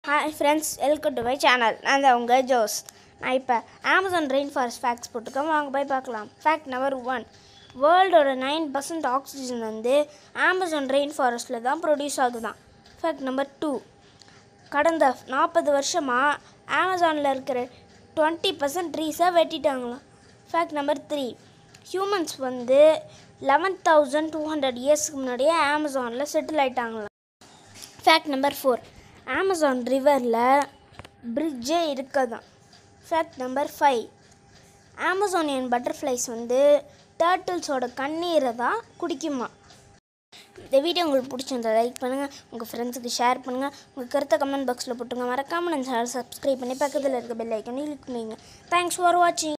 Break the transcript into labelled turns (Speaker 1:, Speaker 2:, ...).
Speaker 1: hi friends welcome to my channel நான் தான் உங்கள் ஜோஸ் நான் இப்போ அமேசான் ரெயின் ஃபாரஸ்ட் ஃபேக்ட்ஸ் போட்டிருக்கேன் வாங்க போய் பார்க்கலாம் ஃபேக்ட் நம்பர் ஒன் வேர்ல்டோட நைன் பர்சன்ட் ஆக்சிஜன் வந்து அமேசான் ரெயின் ஃபாரஸ்ட்டில் தான் ப்ரொடியூஸ் ஆகுதான் ஃபேக்ட் நம்பர் டூ கடந்த நாற்பது வருஷமாக அமேசானில் இருக்கிற டுவெண்ட்டி பர்சன்ட் ட்ரீஸை வெட்டிட்டாங்களாம் ஃபேக்ட் நம்பர் த்ரீ ஹியூமன்ஸ் வந்து லெவன் தௌசண்ட் டூ ஹண்ட்ரட் இயர்ஸ்க்கு முன்னாடியே அமேசானில் செட்டில் ஆயிட்டாங்களாம் ஃபேக்ட் நம்பர் ஃபோர் அமேசான் ரிவரில் பிரிட்ஜே இருக்கதான் fact number five Amazonian butterflies வந்து டேர்ட்டில்ஸோட கண்ணீரை தான் குடிக்குமா இந்த வீடியோ உங்களுக்கு பிடிச்சிருந்தா லைக் பண்ணுங்கள் உங்கள் ஃப்ரெண்ட்ஸுக்கு ஷேர் பண்ணுங்கள் உங்கள் கருத்தை கமெண்ட் பாக்ஸில் போட்டுங்க மறக்காமல் நம்ம சேனல் சப்ஸ்கிரைப் பண்ணி பக்கத்தில் இருக்க பெல் ஐக்கனையும் கிளிக் பண்ணுங்க தேங்க்ஸ் ஃபார் வாட்சிங்